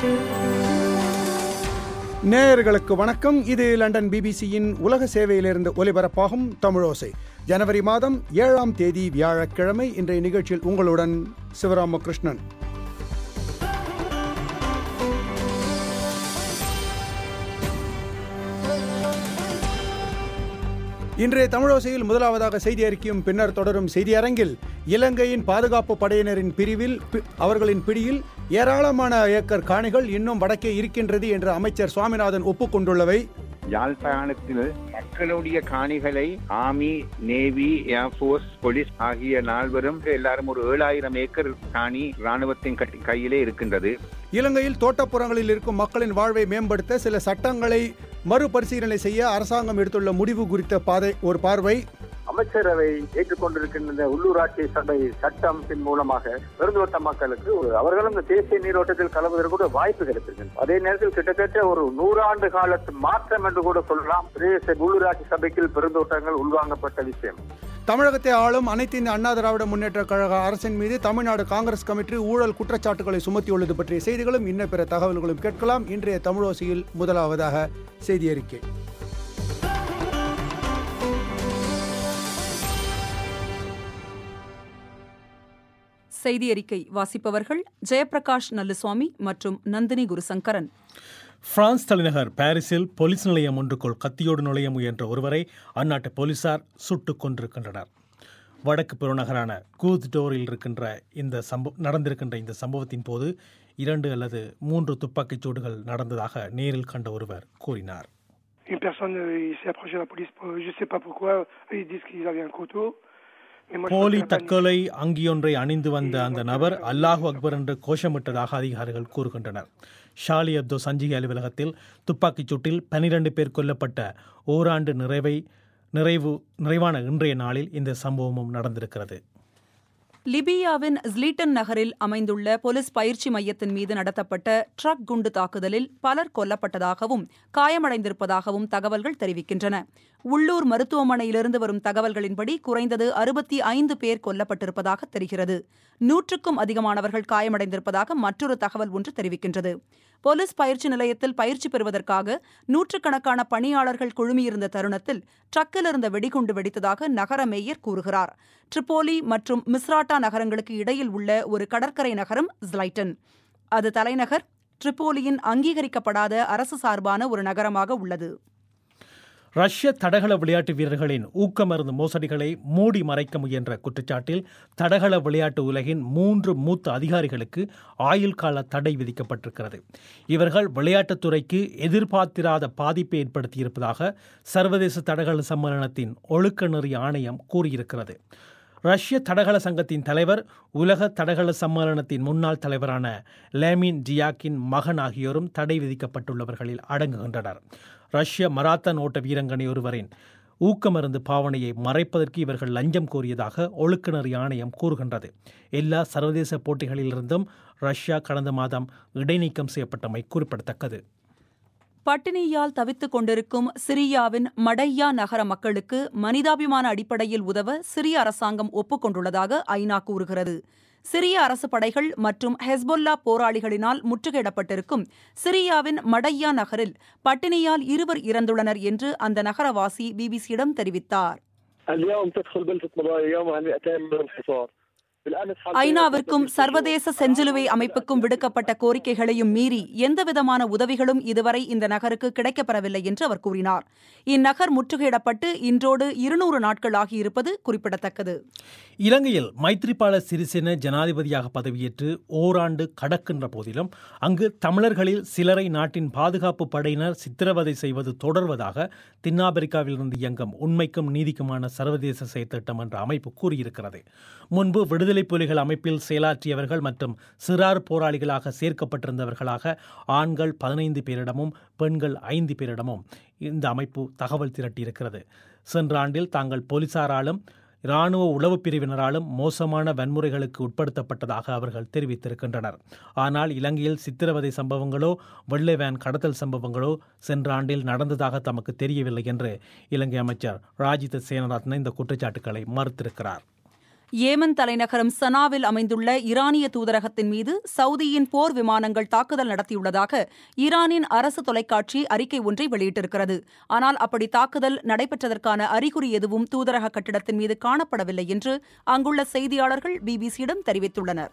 நேயர்களுக்கு வணக்கம் இது லண்டன் பிபிசியின் உலக சேவையிலிருந்து ஒலிபரப்பாகும் தமிழோசை ஜனவரி மாதம் ஏழாம் தேதி வியாழக்கிழமை இன்றைய நிகழ்ச்சியில் உங்களுடன் சிவராமகிருஷ்ணன் இன்றைய தமிழோசையில் முதலாவதாக செய்தி அறிக்கையும் பின்னர் தொடரும் செய்தி அரங்கில் இலங்கையின் பாதுகாப்பு படையினரின் பிரிவில் பி- அவர்களின் பிடியில் ஏராளமான ஏக்கர் காணிகள் இன்னும் வடக்கே இருக்கின்றது என்று அமைச்சர் சுவாமிநாதன் ஒப்புக்கொண்டுள்ளவை யாழ்ப்பாணத்தில் மக்களுடைய காணிகளை ஆர்மி நேவி ஏர்போர்ஸ் போலீஸ் ஆகிய நால்வரும் எல்லாரும் ஒரு ஏழாயிரம் ஏக்கர் காணி ராணுவத்தின் கட்டி- கையிலே இருக்கின்றது இலங்கையில் தோட்டப்புறங்களில் இருக்கும் மக்களின் வாழ்வை மேம்படுத்த சில சட்டங்களை மறுபரிசீலனை செய்ய அரசாங்கம் எடுத்துள்ள முடிவு குறித்த பாதை ஒரு பார்வை அமைச்சரவை ஏற்றுக்கொண்டிருக்கின்ற இந்த உள்ளூராட்சி சபை சட்டத்தின் மூலமாக பெருந்தோட்ட மக்களுக்கு ஒரு அவர்களும் இந்த தேசிய நீரோட்டத்தில் கலவதற்கு கூட வாய்ப்பு கிடைத்திருக்கின்றது அதே நேரத்தில் கிட்டத்தட்ட ஒரு நூறாண்டு காலத்து மாற்றம் என்று கூட சொல்லலாம் பிரதேச உள்ளூராட்சி சபைக்கு பெருந்தோட்டங்கள் உள்வாங்கப்பட்ட விஷயம் தமிழகத்தை ஆளும் அனைத்து இந்திய அண்ணா திராவிட முன்னேற்ற கழக அரசின் மீது தமிழ்நாடு காங்கிரஸ் கமிட்டி ஊழல் குற்றச்சாட்டுகளை சுமத்தியுள்ளது பற்றிய செய்திகளும் இன்ன பிற தகவல்களும் கேட்கலாம் இன்றைய தமிழோசையில் முதலாவதாக செய்தி அறிக்கை செய்தி அறிக்கை வாசிப்பவர்கள் ஜெயப்பிரகாஷ் நல்லுசுவாமி மற்றும் நந்தினி குருசங்கரன் பிரான்ஸ் தலைநகர் பாரிஸில் போலீஸ் நிலையம் ஒன்றுக்குள் கத்தியோடு நுழைய முயன்ற ஒருவரை அந்நாட்டு போலீசார் சுட்டுக் கொண்டிருக்கின்றனர் வடக்கு புறநகரான கூத்டோரில் இருக்கின்ற இந்த சம்பவ நடந்திருக்கின்ற இந்த சம்பவத்தின் போது இரண்டு அல்லது மூன்று துப்பாக்கிச் சூடுகள் நடந்ததாக நேரில் கண்ட ஒருவர் கூறினார் Une personne euh, il s'est approché de la police, pour- je sais pas pourquoi, eux, ils disent qu'ils avaient un couteau. Mais moi, je போலி pense que la தற்கொலை அங்கியொன்றை அணிந்து வந்த அந்த நபர் அல்லாஹு அக்பர் என்று கோஷமிட்டதாக அதிகாரிகள் கூறுகின்றனர் ஷாலி அப்தோ சஞ்சிகை அலுவலகத்தில் துப்பாக்கிச் சூட்டில் பனிரெண்டு பேர் கொல்லப்பட்ட ஓராண்டு நிறைவை நிறைவு நிறைவான இன்றைய நாளில் இந்த சம்பவமும் நடந்திருக்கிறது லிபியாவின் ஸ்லீட்டன் நகரில் அமைந்துள்ள போலீஸ் பயிற்சி மையத்தின் மீது நடத்தப்பட்ட ட்ரக் குண்டு தாக்குதலில் பலர் கொல்லப்பட்டதாகவும் காயமடைந்திருப்பதாகவும் தகவல்கள் தெரிவிக்கின்றன உள்ளூர் மருத்துவமனையிலிருந்து வரும் தகவல்களின்படி குறைந்தது அறுபத்தி ஐந்து பேர் கொல்லப்பட்டிருப்பதாக தெரிகிறது நூற்றுக்கும் அதிகமானவர்கள் காயமடைந்திருப்பதாக மற்றொரு தகவல் ஒன்று தெரிவிக்கின்றது போலீஸ் பயிற்சி நிலையத்தில் பயிற்சி பெறுவதற்காக நூற்றுக்கணக்கான பணியாளர்கள் குழுமியிருந்த தருணத்தில் ட்ரக்கில் இருந்த வெடிகுண்டு வெடித்ததாக நகர மேயர் கூறுகிறார் ட்ரிப்போலி மற்றும் மிஸ்ராட்டா நகரங்களுக்கு இடையில் உள்ள ஒரு கடற்கரை நகரம் ஸ்லைட்டன் அது தலைநகர் ட்ரிப்போலியின் அங்கீகரிக்கப்படாத அரசு சார்பான ஒரு நகரமாக உள்ளது ரஷ்ய தடகள விளையாட்டு வீரர்களின் ஊக்கமருந்து மோசடிகளை மூடி மறைக்க முயன்ற குற்றச்சாட்டில் தடகள விளையாட்டு உலகின் மூன்று மூத்த அதிகாரிகளுக்கு ஆயுள் கால தடை விதிக்கப்பட்டிருக்கிறது இவர்கள் விளையாட்டுத்துறைக்கு எதிர்பார்த்திராத பாதிப்பை ஏற்படுத்தியிருப்பதாக சர்வதேச தடகள சம்மேளனத்தின் ஒழுக்க நெறி ஆணையம் கூறியிருக்கிறது ரஷ்ய தடகள சங்கத்தின் தலைவர் உலக தடகள சம்மேளனத்தின் முன்னாள் தலைவரான லேமின் ஜியாக்கின் மகன் ஆகியோரும் தடை விதிக்கப்பட்டுள்ளவர்களில் அடங்குகின்றனர் ரஷ்ய மராத்தன் ஓட்ட வீரங்கனை ஒருவரின் ஊக்கமருந்து பாவனையை மறைப்பதற்கு இவர்கள் லஞ்சம் கோரியதாக ஒழுக்குநர் ஆணையம் கூறுகின்றது எல்லா சர்வதேச போட்டிகளிலிருந்தும் ரஷ்யா கடந்த மாதம் இடைநீக்கம் செய்யப்பட்டமை குறிப்பிடத்தக்கது பட்டினியால் தவித்துக் கொண்டிருக்கும் சிரியாவின் மடையா நகர மக்களுக்கு மனிதாபிமான அடிப்படையில் உதவ சிரிய அரசாங்கம் ஒப்புக்கொண்டுள்ளதாக ஐநா கூறுகிறது சிரிய அரசு படைகள் மற்றும் ஹெஸ்பொல்லா போராளிகளினால் முற்றுகையிடப்பட்டிருக்கும் சிரியாவின் மடையா நகரில் பட்டினியால் இருவர் இறந்துள்ளனர் என்று அந்த நகரவாசி பிபிசியிடம் தெரிவித்தார் اليوم تدخل بلدة مضايا يومها 200 من الانحصار بالامس حالة ஐநாவிற்கும் சர்வதேச செஞ்சிலுவை அமைப்புக்கும் விடுக்கப்பட்ட கோரிக்கைகளையும் மீறி எந்தவிதமான உதவிகளும் இதுவரை இந்த நகருக்கு கிடைக்கப்பெறவில்லை என்று அவர் கூறினார் இந்நகர் முற்றுகையிடப்பட்டு இன்றோடு இருநூறு நாட்கள் ஆகியிருப்பது குறிப்பிடத்தக்கது இலங்கையில் மைத்ரிபால சிறிசேன ஜனாதிபதியாக பதவியேற்று ஓராண்டு கடக்கின்ற போதிலும் அங்கு தமிழர்களில் சிலரை நாட்டின் பாதுகாப்பு படையினர் சித்திரவதை செய்வது தொடர்வதாக தென்னாப்பிரிக்காவிலிருந்து இயங்கும் உண்மைக்கும் நீதிக்குமான சர்வதேச செயற்திட்டம் என்ற அமைப்பு கூறியிருக்கிறது முன்பு விடுதலை புலிகள் அமைப்பில் செயலாற்றியவர்கள் மற்றும் சிறார் போராளிகளாக சேர்க்கப்பட்டிருந்தவர்களாக ஆண்கள் பதினைந்து பேரிடமும் பெண்கள் ஐந்து பேரிடமும் இந்த அமைப்பு தகவல் திரட்டியிருக்கிறது சென்ற ஆண்டில் தாங்கள் போலீசாராலும் இராணுவ உளவுப் பிரிவினராலும் மோசமான வன்முறைகளுக்கு உட்படுத்தப்பட்டதாக அவர்கள் தெரிவித்திருக்கின்றனர் ஆனால் இலங்கையில் சித்திரவதை சம்பவங்களோ வெள்ளை வேன் கடத்தல் சம்பவங்களோ சென்ற ஆண்டில் நடந்ததாக தமக்கு தெரியவில்லை என்று இலங்கை அமைச்சர் ராஜித சேனரத்ன இந்த குற்றச்சாட்டுக்களை மறுத்திருக்கிறார் ஏமன் தலைநகரம் சனாவில் அமைந்துள்ள ஈரானிய தூதரகத்தின் மீது சவுதியின் போர் விமானங்கள் தாக்குதல் நடத்தியுள்ளதாக ஈரானின் அரசு தொலைக்காட்சி அறிக்கை ஒன்றை வெளியிட்டிருக்கிறது ஆனால் அப்படி தாக்குதல் நடைபெற்றதற்கான அறிகுறி எதுவும் தூதரக கட்டிடத்தின் மீது காணப்படவில்லை என்று அங்குள்ள செய்தியாளர்கள் பிபிசியிடம் தெரிவித்துள்ளனர்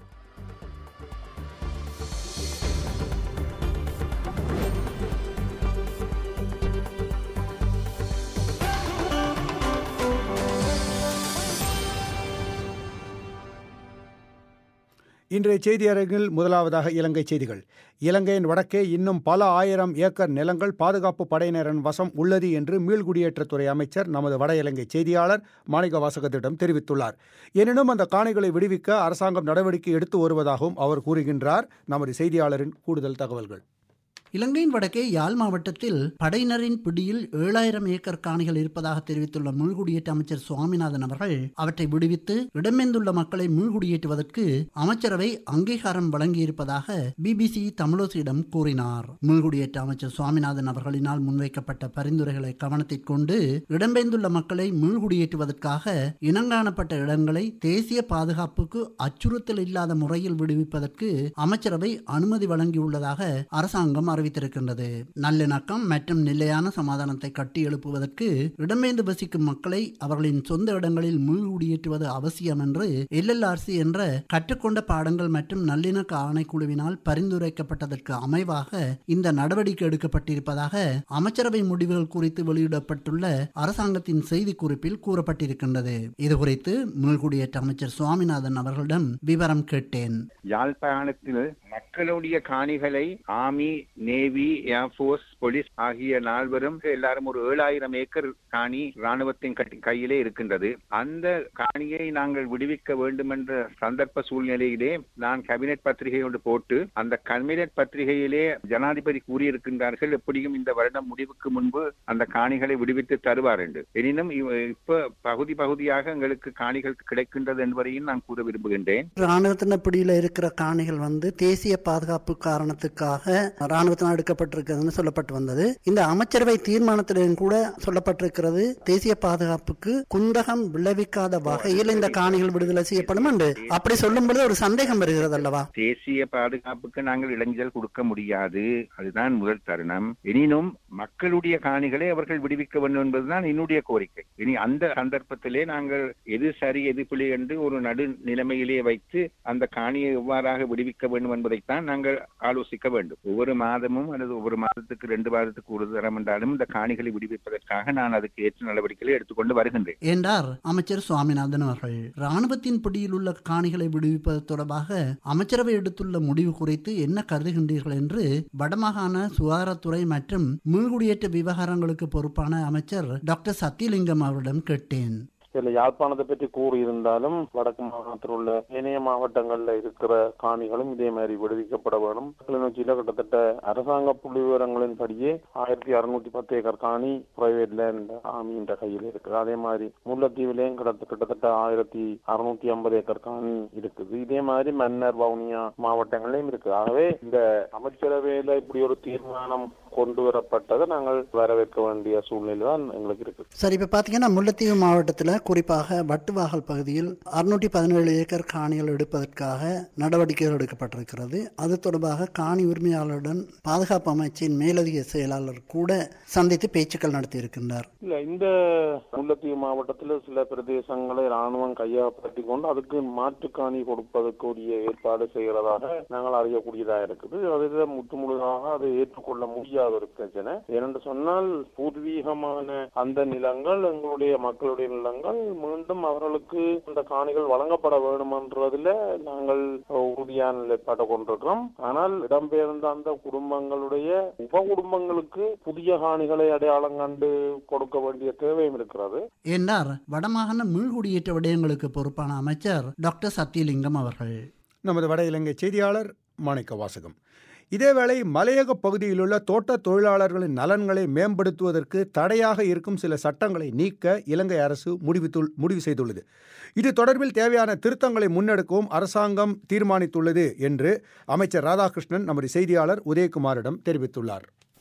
இன்றைய செய்தி அரங்கில் முதலாவதாக இலங்கை செய்திகள் இலங்கையின் வடக்கே இன்னும் பல ஆயிரம் ஏக்கர் நிலங்கள் பாதுகாப்பு படையினரின் வசம் உள்ளது என்று மீள்குடியேற்றத்துறை அமைச்சர் நமது வட இலங்கை செய்தியாளர் மாணிக்க வாசகத்திடம் தெரிவித்துள்ளார் எனினும் அந்த காணிகளை விடுவிக்க அரசாங்கம் நடவடிக்கை எடுத்து வருவதாகவும் அவர் கூறுகின்றார் நமது செய்தியாளரின் கூடுதல் தகவல்கள் இலங்கையின் வடக்கே யாழ் மாவட்டத்தில் படையினரின் பிடியில் ஏழாயிரம் ஏக்கர் காணிகள் இருப்பதாக தெரிவித்துள்ள மீள்குடியேற்ற அமைச்சர் சுவாமிநாதன் அவர்கள் அவற்றை விடுவித்து இடம்பெயர்ந்துள்ள மக்களை மீள்குடியேற்றுவதற்கு அமைச்சரவை அங்கீகாரம் வழங்கியிருப்பதாக பிபிசி தமிழோசியிடம் கூறினார் மீள்குடியேற்ற அமைச்சர் சுவாமிநாதன் அவர்களினால் முன்வைக்கப்பட்ட பரிந்துரைகளை கவனத்தில் கொண்டு இடம்பெயர்ந்துள்ள மக்களை மீள்குடியேற்றுவதற்காக இனங்காணப்பட்ட இடங்களை தேசிய பாதுகாப்புக்கு அச்சுறுத்தல் இல்லாத முறையில் விடுவிப்பதற்கு அமைச்சரவை அனுமதி வழங்கியுள்ளதாக அரசாங்கம் அறிவித்திருக்கின்றது நல்லிணக்கம் மற்றும் நிலையான சமாதானத்தை கட்டி எழுப்புவதற்கு இடம்பெயர்ந்து வசிக்கும் மக்களை அவர்களின் சொந்த இடங்களில் மீள்குடியேற்றுவது அவசியம் என்று எல்எல்ஆர்சி என்ற கற்றுக்கொண்ட பாடங்கள் மற்றும் நல்லிணக்க ஆணைக்குழுவினால் பரிந்துரைக்கப்பட்டதற்கு அமைவாக இந்த நடவடிக்கை எடுக்கப்பட்டிருப்பதாக அமைச்சரவை முடிவுகள் குறித்து வெளியிடப்பட்டுள்ள அரசாங்கத்தின் செய்திக்குறிப்பில் கூறப்பட்டிருக்கின்றது இதுகுறித்து மீள்குடியேற்ற அமைச்சர் சுவாமிநாதன் அவர்களிடம் விவரம் கேட்டேன் யாழ்ப்பாணத்தில் மக்களுடைய காணிகளை ஆமி நேவி ஏர்போர்ஸ் போலீஸ் ஆகிய நால்வரும் எல்லாரும் ஒரு ஏழாயிரம் ஏக்கர் காணி ராணுவத்தின் கட்டி- கையிலே இருக்கின்றது அந்த காணியை நாங்கள் விடுவிக்க வேண்டும் என்ற சந்தர்ப்ப சூழ்நிலையிலே நான் கேபினெட் பத்திரிகை ஒன்று போட்டு அந்த கேபினெட் பத்திரிகையிலே ஜனாதிபதி கூறியிருக்கின்றார்கள் எப்படியும் இந்த வருடம் முடிவுக்கு முன்பு அந்த காணிகளை விடுவித்து தருவார் என்று எனினும் இவ- இப்ப பகுதி பகுதியாக எங்களுக்கு காணிகள் கிடைக்கின்றது என்பதையும் நான் கூற விரும்புகின்றேன் ராணுவத்தின பிடியில் இருக்கிற காணிகள் வந்து தேசிய பாதுகாப்பு காரணத்துக்காக ராணுவத்தினால் எடுக்கப்பட்டிருக்கிறதுன்னு சொல்லப்பட்டு வந்தது இந்த அமைச்சரவை தீர்மானத்திலும் கூட சொல்லப்பட்டிருக்கிறது தேசிய பாதுகாப்புக்கு குந்தகம் விளைவிக்காத வகையில் இந்த காணிகள் விடுதலை செய்யப்படும் என்று அப்படி சொல்லும் பொழுது ஒரு சந்தேகம் வருகிறது அல்லவா தேசிய பாதுகாப்புக்கு நாங்கள் இளைஞர் கொடுக்க முடியாது அதுதான் முதல் தருணம் எனினும் மக்களுடைய காணிகளை அவர்கள் விடுவிக்க வேண்டும் என்பதுதான் என்னுடைய கோரிக்கை இனி அந்த சந்தர்ப்பத்திலே நாங்கள் எது சரி எது பிழை என்று ஒரு நடு நிலைமையிலே வைத்து அந்த காணியை எவ்வாறாக விடுவிக்க வேண்டும் என்பதைத்தான் நாங்கள் ஆலோசிக்க வேண்டும் ஒவ்வொரு மாதமும் அல்லது ஒவ்வொரு மாதத்துக்கு ரெண்டு மாதத்துக்கு ஒரு தரம் என்றாலும் இந்த காணிகளை விடுவிப்பதற்காக நான் அதுக்கு ஏற்ற நடவடிக்கைகளை எடுத்துக்கொண்டு வருகின்றேன் என்றார் அமைச்சர் சுவாமிநாதன் அவர்கள் ராணுவத்தின் பிடியில் உள்ள காணிகளை விடுவிப்பது தொடர்பாக அமைச்சரவை எடுத்துள்ள முடிவு குறித்து என்ன கருதுகின்றீர்கள் என்று வடமாகாண சுகாதாரத்துறை மற்றும் மீள்குடியேற்ற விவகாரங்களுக்கு பொறுப்பான அமைச்சர் டாக்டர் சத்தியலிங்கம் அவரிடம் கேட்டேன் இதுல யாழ்ப்பாணத்தை பற்றி கூறியிருந்தாலும் வடக்கு மாகாணத்தில் உள்ள ஏனைய மாவட்டங்கள்ல இருக்கிற காணிகளும் இதே மாதிரி விடுவிக்கப்பட வேணும் கிளிநொச்சியில கிட்டத்தட்ட அரசாங்க புள்ளி விவரங்களின்படியே ஆயிரத்தி அறுநூத்தி பத்து ஏக்கர் காணி பிரைவேட் லேண்ட் ஆமின்ற கையில் இருக்குது அதே மாதிரி முல்லைத்தீவிலையும் கிட்ட கிட்டத்தட்ட ஆயிரத்தி அறுநூத்தி ஐம்பது ஏக்கர் காணி இருக்குது இதே மாதிரி மன்னர் வவுனியா மாவட்டங்களையும் இருக்கு ஆகவே இந்த அமைச்சரவையில இப்படி ஒரு தீர்மானம் கொண்டு வரப்பட்டதை நாங்கள் வரவேற்க வேண்டிய சூழ்நிலை தான் எங்களுக்கு இருக்கு சரி இப்போ பார்த்தீங்கன்னா முல்லைத்தீவு மாவட்டத்தில் குறிப்பாக வட்டுவாகல் பகுதியில் அறுநூற்றி பதினேழு ஏக்கர் காணிகள் எடுப்பதற்காக நடவடிக்கைகள் எடுக்கப்பட்டிருக்கிறது அது தொடர்பாக காணி உரிமையாளருடன் பாதுகாப்பு அமைச்சின் மேலதிக செயலாளர் கூட சந்தித்து பேச்சுக்கள் நடத்தியிருக்கின்றார் இல்ல இந்த முல்லைத்தீவு மாவட்டத்தில் சில பிரதேசங்களை ராணுவம் கையகப்படுத்தி கொண்டு அதுக்கு மாற்று காணி கொடுப்பதற்குரிய ஏற்பாடு செய்கிறதாக நாங்கள் அறியக்கூடியதா இருக்குது அதில் முற்று முழுதாக அதை ஏற்றுக்கொள்ள முடியாத ஒரு பிரச்சனை ஏனென்று சொன்னால் பூர்வீகமான அந்த நிலங்கள் எங்களுடைய மக்களுடைய நிலங்கள் மீண்டும் அவர்களுக்கு அந்த காணிகள் வழங்கப்பட வேண்டும் என்றதில் நாங்கள் உறுதியான நிலைப்பாட்டை கொண்டிருக்கிறோம் ஆனால் இடம்பெயர்ந்த அந்த குடும்பங்களுடைய உப குடும்பங்களுக்கு புதிய காணிகளை அடையாளம் கண்டு கொடுக்க வேண்டிய தேவையும் இருக்கிறது என்றார் வடமாகாண மீள்குடியேற்ற விடயங்களுக்கு பொறுப்பான அமைச்சர் டாக்டர் சத்தியலிங்கம் அவர்கள் நமது வட இலங்கை செய்தியாளர் மாணிக்க வாசகம் இதேவேளை மலையக பகுதியிலுள்ள தோட்ட தொழிலாளர்களின் நலன்களை மேம்படுத்துவதற்கு தடையாக இருக்கும் சில சட்டங்களை நீக்க இலங்கை அரசு முடிவித்துள் முடிவு செய்துள்ளது இது தொடர்பில் தேவையான திருத்தங்களை முன்னெடுக்கவும் அரசாங்கம் தீர்மானித்துள்ளது என்று அமைச்சர் ராதாகிருஷ்ணன் நமது செய்தியாளர் உதயகுமாரிடம் தெரிவித்துள்ளார்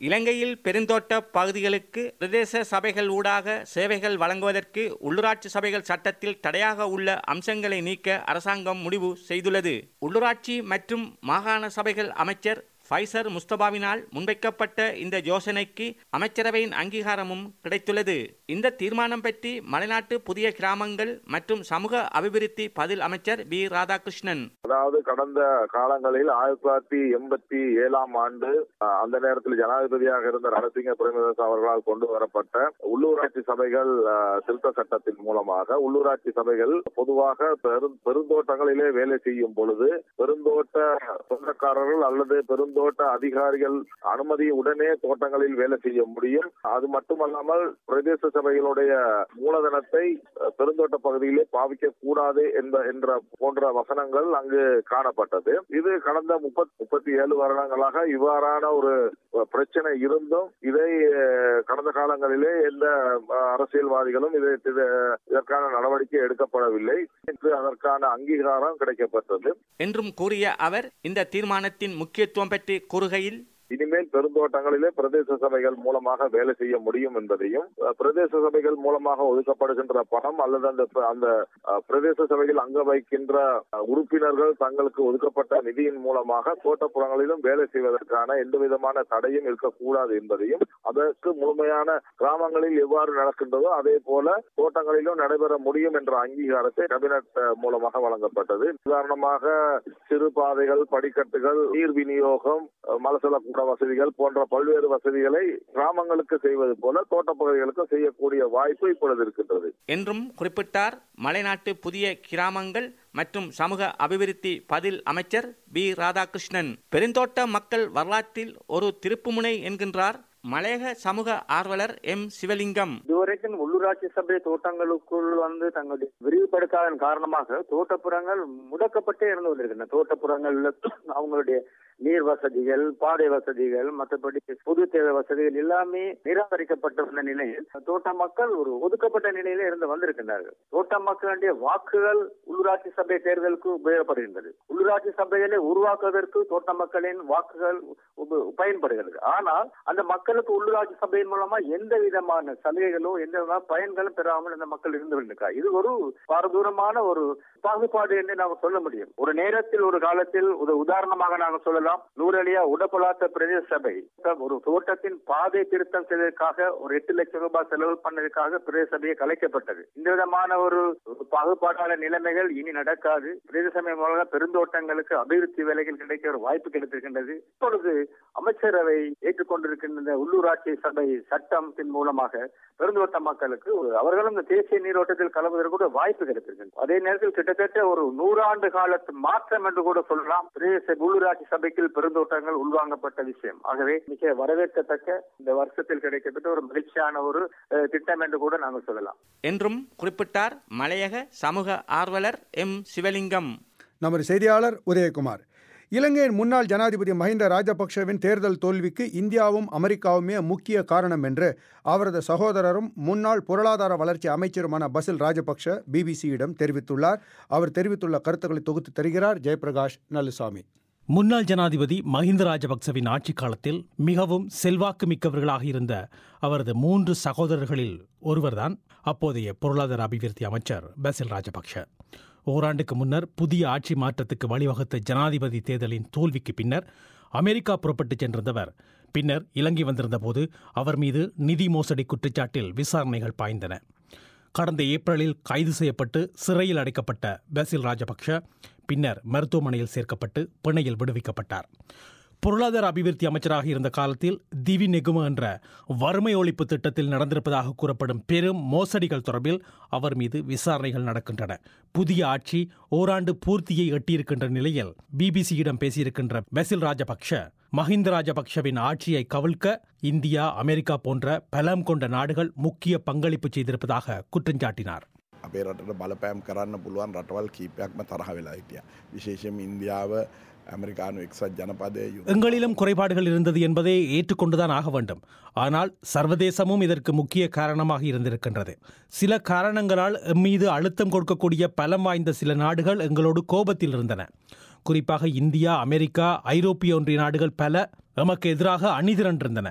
இலங்கையில் பெருந்தோட்ட பகுதிகளுக்கு பிரதேச சபைகள் ஊடாக சேவைகள் வழங்குவதற்கு உள்ளூராட்சி சபைகள் சட்டத்தில் தடையாக உள்ள அம்சங்களை நீக்க அரசாங்கம் முடிவு செய்துள்ளது உள்ளூராட்சி மற்றும் மாகாண சபைகள் அமைச்சர் ஃபைசர் முஸ்தபாவினால் முன்வைக்கப்பட்ட இந்த யோசனைக்கு அமைச்சரவையின் அங்கீகாரமும் கிடைத்துள்ளது இந்த தீர்மானம் பற்றி மலைநாட்டு புதிய கிராமங்கள் மற்றும் சமூக அபிவிருத்தி பதில் அமைச்சர் பி ராதாகிருஷ்ணன் அதாவது கடந்த காலங்களில் ஆயிரத்தி தொள்ளாயிரத்தி எண்பத்தி ஏழாம் ஆண்டு அஹ், அந்த நேரத்தில் ஜனாதிபதியாக இருந்த ரணசிங்க பிரேமதாஸ் அவர்களால் கொண்டு வரப்பட்ட உள்ளூராட்சி சபைகள் அஹ், திருத்த சட்டத்தின் மூலமாக உள்ளூராட்சி சபைகள் பொதுவாக பெரும் பெருந்தோட்டங்களிலே வேலை செய்யும் பொழுது பெருந்தோட்ட சொந்தக்காரர்கள் அல்லது பெருந்தோட்ட அதிகாரிகள் அனுமதி உடனே தோட்டங்களில் வேலை செய்ய முடியும் அது மட்டுமல்லாமல் பிரதேச சபைகளுடைய மூலதனத்தை அஹ், பெருந்தோட்ட பகுதியிலே பாவிக்க கூடாது என்ப என்ற போன்ற வசனங்கள் அங்கு காணப்பட்டது இது கடந்த முப்பத் முப்பத்தி ஏழு வருடங்களாக இவ்வாறான ஒரு அஹ், பிரச்சனை இருந்தும் இதை அஹ், கடந்த காலங்களிலே எந்த அஹ், அரசியல்வாதிகளும் இதை இது- இதற்கான நடவடிக்கை எடுக்கப்படவில்லை இன்று அதற்கான அங்கீகாரம் கிடைக்கப்பட்டது என்றும் கூறிய அவர் இந்த தீர்மானத்தின் முக்கியத்துவம் பற்றி கூறுகையில் இனிமேல் பெருந்தோட்டங்களிலே பிரதேச சபைகள் மூலமாக வேலை செய்ய முடியும் என்பதையும் அஹ், பிரதேச சபைகள் மூலமாக ஒதுக்கப்படுகின்ற பணம் அல்லது அந்த அந்த அஹ், பிரதேச சபையில் அங்க வைக்கின்ற அஹ், உறுப்பினர்கள் தங்களுக்கு ஒதுக்கப்பட்ட நிதியின் மூலமாக தோட்டப்புறங்களிலும் வேலை செய்வதற்கான எந்த விதமான தடையும் இருக்கக்கூடாது என்பதையும் அதற்கு முழுமையான கிராமங்களில் எவ்வாறு நடக்கின்றதோ அதே போல தோட்டங்களிலும் நடைபெற முடியும் என்ற அங்கீகாரத்தை கேபினட் அஹ், மூலமாக வழங்கப்பட்டது உதாரணமாக சிறு பாதைகள் படிக்கட்டுகள் நீர் விநியோகம் அஹ், மலசல கூட வசதிகள் போன்ற பல்வேறு வசதிகளை கிராமங்களுக்கு செய்வது போல தோட்டப்பகுதிகளுக்கும் செய்யக்கூடிய வாய்ப்பு இப்பொழுது இருக்கின்றது என்றும் குறிப்பிட்டார் மலைநாட்டு புதிய கிராமங்கள் மற்றும் சமூக அபிவிருத்தி பதில் அமைச்சர் பி ராதாகிருஷ்ணன் பெருந்தோட்ட மக்கள் வரலாற்றில் ஒரு திருப்புமுனை என்கின்றார் மலையக சமூக ஆர்வலர் எம் சிவலிங்கம் இதுவரைக்கும் உள்ளூராட்சி சபை தோட்டங்களுக்குள் வந்து தங்களுடைய விரிவுபடுத்தாதன் காரணமாக தோட்டப்புறங்கள் முடக்கப்பட்டே இருந்து கொண்டிருக்கின்றன தோட்டப்புறங்கள்ல அவங்களுடைய நீர் வசதிகள் பாதை வசதிகள் மற்றபடி பொது தேவை வசதிகள் எல்லாமே நிராகரிக்கப்பட்ட வந்த நிலையில் தோட்ட மக்கள் ஒரு ஒதுக்கப்பட்ட நிலையில இருந்து வந்திருக்கின்றார்கள் தோட்ட மக்களுடைய வாக்குகள் உள்ளூராட்சி சபை தேர்தலுக்கு உபயோகப்படுகின்றது உள்ளூராட்சி சபைகளை உருவாக்குவதற்கு தோட்ட மக்களின் வாக்குகள் உப- பயன்படுகிறது ஆனால் அந்த மக்களுக்கு உள்ளூராட்சி சபையின் மூலமா எந்த விதமான சலுகைகளோ எந்த விதமான பயன்களும் பெறாமல் இந்த மக்கள் இருந்து கொண்டிருக்கிறார் இது ஒரு பாரதூரமான ஒரு பாகுபாடு என்று நாம சொல்ல முடியும் ஒரு நேரத்தில் ஒரு காலத்தில் ஒரு உதாரணமாக நாங்க சொல்லலாம் நூறலியா உடப்பலாத்த பிரதேச சபை ஒரு தோட்டத்தின் பாதை திருத்தம் செய்வதற்காக ஒரு எட்டு லட்சம் ரூபாய் செலவு பண்ணதுக்காக பிரதேச சபையை கலைக்கப்பட்டது இந்த விதமான ஒரு ஒரு பாகுபாடான நிலைமைகள் இனி நடக்காது பிரதேச சபை மூலமாக பெருந்தோட்டங்களுக்கு அபிவிருத்தி வேலைகள் கிடைக்க ஒரு வாய்ப்பு கிடைத்திருக்கின்றது இப்பொழுது அமைச்சரவை ஏற்றுக்கொண்டிருக்கின்ற இந்த உள்ளூராட்சி சபை சட்டத்தின் மூலமாக பெருந்தோட்ட மக்களுக்கு ஒரு- அவர்களும் இந்த தேசிய நீரோட்டத்தில் கலவதற்கு கூட வாய்ப்பு கிடைத்திருக்கின்றது அதே நேரத்தில் கிட்டத்தட்ட ஒரு நூறாண்டு காலத்து மாற்றம் என்று கூட சொல்லலாம் பிரதேச உள்ளூராட்சி சபைக்கு பெருந்தோட்டங்கள் உள்வாங்கப்பட்ட விஷயம் ஆகவே மிக வரவேற்கத்தக்க இந்த வருஷத்தில் கிடைக்கப்பட்ட ஒரு மகிழ்ச்சியான ஒரு அஹ், திட்டம் என்று கூட நாங்கள் சொல்லலாம் என்றும் குறிப்பிட்டார் மலையக சமூக ஆர்வலர் எம் சிவலிங்கம் நமது செய்தியாளர் உதயகுமார் இலங்கையின் முன்னாள் ஜனாதிபதி மஹிந்த ராஜபக்ஷவின் தேர்தல் தோல்விக்கு இந்தியாவும் அமெரிக்காவுமே முக்கிய காரணம் என்று அவரது சகோதரரும் முன்னாள் பொருளாதார வளர்ச்சி அமைச்சருமான பசில் ராஜபக்ஷ பிபிசியிடம் தெரிவித்துள்ளார் அவர் தெரிவித்துள்ள கருத்துக்களை தொகுத்து தருகிறார் ஜெயபிரகாஷ் நல்லுசாமி முன்னாள் ஜனாதிபதி மஹிந்த ராஜபக்சவின் ஆட்சி காலத்தில் மிகவும் செல்வாக்கு மிக்கவர்களாக இருந்த அவரது மூன்று சகோதரர்களில் ஒருவர்தான் அப்போதைய பொருளாதார அபிவிருத்தி அமைச்சர் பசில் ராஜபக்ஷ ஓராண்டுக்கு முன்னர் புதிய ஆட்சி மாற்றத்துக்கு வழிவகுத்த ஜனாதிபதி தேர்தலின் தோல்விக்கு பின்னர் அமெரிக்கா புறப்பட்டுச் சென்றிருந்தவர் பின்னர் இலங்கை வந்திருந்தபோது அவர் மீது நிதி மோசடி குற்றச்சாட்டில் விசாரணைகள் பாய்ந்தன கடந்த ஏப்ரலில் கைது செய்யப்பட்டு சிறையில் அடைக்கப்பட்ட பசில் ராஜபக்ஷ பின்னர் மருத்துவமனையில் சேர்க்கப்பட்டு பிணையில் விடுவிக்கப்பட்டார் பொருளாதார அபிவிருத்தி அமைச்சராக இருந்த காலத்தில் திவி நெகும என்ற வறுமை ஒழிப்பு திட்டத்தில் நடந்திருப்பதாக கூறப்படும் பெரும் மோசடிகள் தொடர்பில் அவர் மீது விசாரணைகள் நடக்கின்றன புதிய ஆட்சி ஓராண்டு பூர்த்தியை எட்டியிருக்கின்ற நிலையில் பிபிசியிடம் பேசியிருக்கின்ற பசில் ராஜபக்ஷ மஹிந்த ராஜபக்ஷவின் ஆட்சியை கவிழ்க்க இந்தியா அமெரிக்கா போன்ற பலம் கொண்ட நாடுகள் முக்கிய பங்களிப்பு செய்திருப்பதாக குற்றஞ்சாட்டினார் අපේ රටට බලපෑම් කරන්න පුළුවන් රටවල් කීපයක්ම තරහ වෙලා හිටිය. විශේෂම ඉන්දියාව ඇමරිකානු එක්සත් ජනපදය යු. எங்களிலும் குறைபாடுகள் இருந்தது என்பதை ஏற்றுக்கொண்டுதான் ஆக வேண்டும் ஆனால் சர்வதேசமும் இதற்கு முக்கிய காரணமாக இருந்திருக்கின்றது சில காரணங்களால் எம் மீது அழுத்தம் கொடுக்கக்கூடிய பலம் வாய்ந்த சில நாடுகள் எங்களோடு கோபத்தில் இருந்தன குறிப்பாக இந்தியா அமெரிக்கா ஐரோப்பிய ஒன்றிய நாடுகள் பல எமக்கு எதிராக அணிதிரண்டிருந்தன